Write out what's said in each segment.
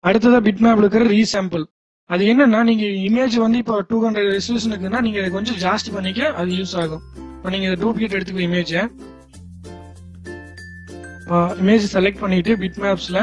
அடுத்ததா பிட்மேப்ல இருக்கிற ரீசாம்பிள் அது என்னன்னா நீங்க இமேஜ் வந்து இப்போ டூ ஹண்ட்ரட் ரெசல்யூஷன் இருக்குன்னா நீங்க அதை கொஞ்சம் ஜாஸ்தி பண்ணிக்க அது யூஸ் ஆகும் இப்போ நீங்க டூப்ளிகேட் எடுத்துக்க இமேஜ் இமேஜ் செலக்ட் பண்ணிட்டு பிட் மேப்ஸ்ல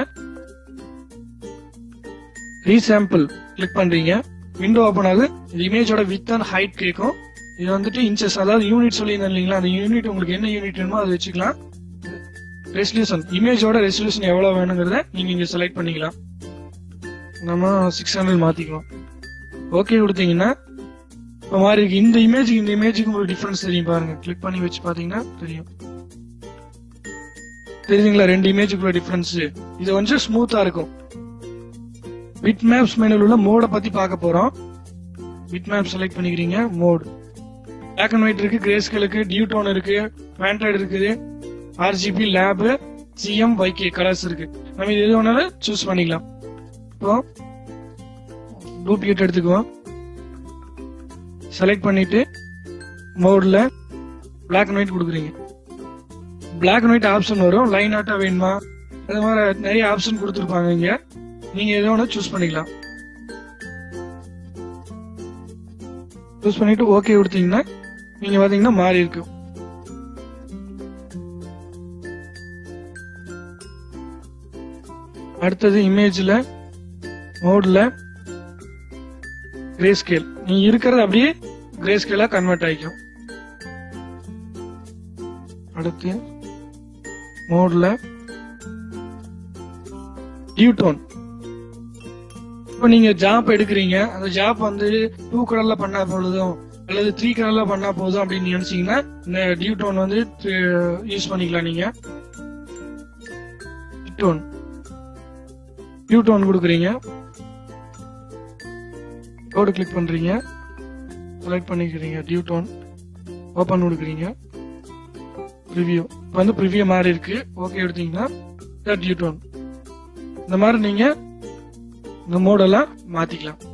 ரீசாம்பிள் கிளிக் பண்றீங்க விண்டோ ஓபன் ஆகுது இது இமேஜோட வித் அண்ட் ஹைட் கேட்கும் இது வந்துட்டு இன்ச்சஸ் அதாவது யூனிட் சொல்லியிருந்தேன் இல்லைங்களா அந்த யூனிட் உங்களுக்கு என்ன யூனிட் வேணுமோ அதை வச்சுக்கலாம் ரெசல்யூஷன் இமேஜோட ரெசல்யூஷன் எவ்வளவு வேணுங்கிறத நீங்க இங்க செலக்ட் பண்ணிக்கலாம் நம்ம சிக்ஸ் ஹண்ட்ரட் மாத்திக்கலாம் ஓகே கொடுத்தீங்கன்னா இப்போ மாதிரி இருக்கு இந்த இமேஜுக்கு இந்த இமேஜுக்கு உங்களுக்கு டிஃபரன்ஸ் தெரியும் பாருங்க கிளிக் பண்ணி வச்சு பாத்தீங்கன்னா தெரியும் தெரியுதுங்களா ரெண்டு இமேஜுக்குள்ள டிஃபரன்ஸ் இது கொஞ்சம் ஸ்மூத்தா இருக்கும் பிட் மேப்ஸ் மெனுல உள்ள மோட பத்தி பார்க்க போறோம் பிட் மேப் செலக்ட் பண்ணிக்கிறீங்க மோட் பிளாக் அண்ட் ஒயிட் இருக்கு கிரேஸ்கலுக்கு டியூ டோன் இருக்கு பேண்டட் இருக்குது RGB lab CM YK colours இருக்கு நம்ம இது எது வேணாலும் சூஸ் பண்ணிக்கலாம் இப்போ டூப்ளிகேட் எடுத்துக்குவோம் செலக்ட் பண்ணிட்டு மோட்ல பிளாக் அண்ட் ஒயிட் கொடுக்குறீங்க பிளாக் அண்ட் ஒயிட் ஆப்ஷன் வரும் லைன் ஆட்டா வேணுமா அது மாதிரி நிறைய ஆப்ஷன் கொடுத்துருப்பாங்க இங்க நீங்க எது வேணா சூஸ் பண்ணிக்கலாம் சூஸ் பண்ணிட்டு ஓகே கொடுத்தீங்கன்னா நீங்க பாத்தீங்கன்னா மாறி இருக்கும் அடுத்தது இமேஜ்ல மோட்ல கிரே ஸ்கேல் நீங்க இருக்கிறது அப்படியே கிரே ஸ்கேலா கன்வெர்ட் ஆகிக்கும் அடுத்து மோட்ல டியூட்டோன் இப்போ நீங்க ஜாப் எடுக்கிறீங்க அந்த ஜாப் வந்து டூ கலர்ல பண்ணா பொழுதும் அல்லது த்ரீ கலர்ல பண்ணா போதும் அப்படின்னு நினைச்சீங்கன்னா இந்த டியூட்டோன் வந்து யூஸ் பண்ணிக்கலாம் நீங்க டியூட்டோன் டியூட்டோன் கொடுக்குறீங்க கோடு கிளிக் பண்றீங்க செலக்ட் பண்ணிக்கிறீங்க டியூட்டோன் ஓபன் கொடுக்குறீங்க ப்ரிவியூ இப்போ வந்து ப்ரிவியூ மாதிரி இருக்கு ஓகே எடுத்தீங்கன்னா டியூட்டோன் இந்த மாதிரி நீங்க இந்த மோடெல்லாம் மாத்திக்கலாம்